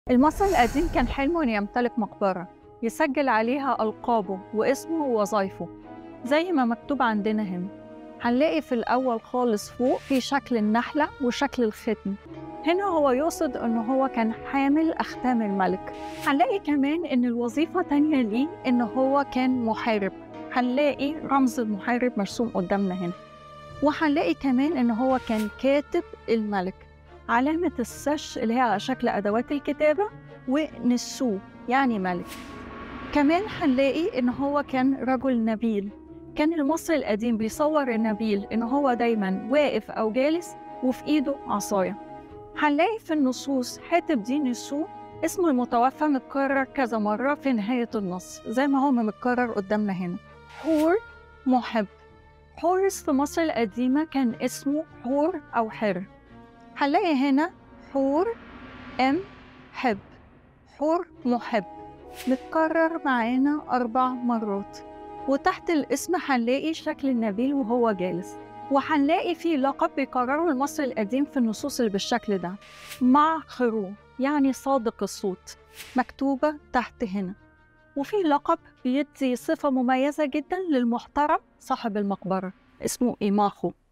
المصري القديم كان حلمه إنه يمتلك مقبرة يسجل عليها ألقابه واسمه ووظايفه زي ما مكتوب عندنا هنا هنلاقي في الأول خالص فوق في شكل النحلة وشكل الختم هنا هو يقصد إن هو كان حامل أختام الملك هنلاقي كمان إن الوظيفة تانية ليه إن هو كان محارب هنلاقي رمز المحارب مرسوم قدامنا هنا وهنلاقي كمان إن هو كان كاتب الملك علامة السش اللي هي على شكل أدوات الكتابة ونسوه يعني ملك كمان هنلاقي إن هو كان رجل نبيل كان المصري القديم بيصور النبيل إن هو دايما واقف أو جالس وفي إيده عصاية هنلاقي في النصوص حاتب دي نسوه اسمه المتوفى متكرر كذا مرة في نهاية النص زي ما هو متكرر قدامنا هنا حور محب حورس في مصر القديمة كان اسمه حور أو حر هنلاقي هنا حور أم حب حور محب متكرر معانا أربع مرات وتحت الاسم هنلاقي شكل النبيل وهو جالس وهنلاقي فيه لقب بيكرره المصري القديم في النصوص اللي بالشكل ده مع خروف يعني صادق الصوت مكتوبة تحت هنا وفي لقب بيدي صفة مميزة جدا للمحترم صاحب المقبرة اسمه إيماخو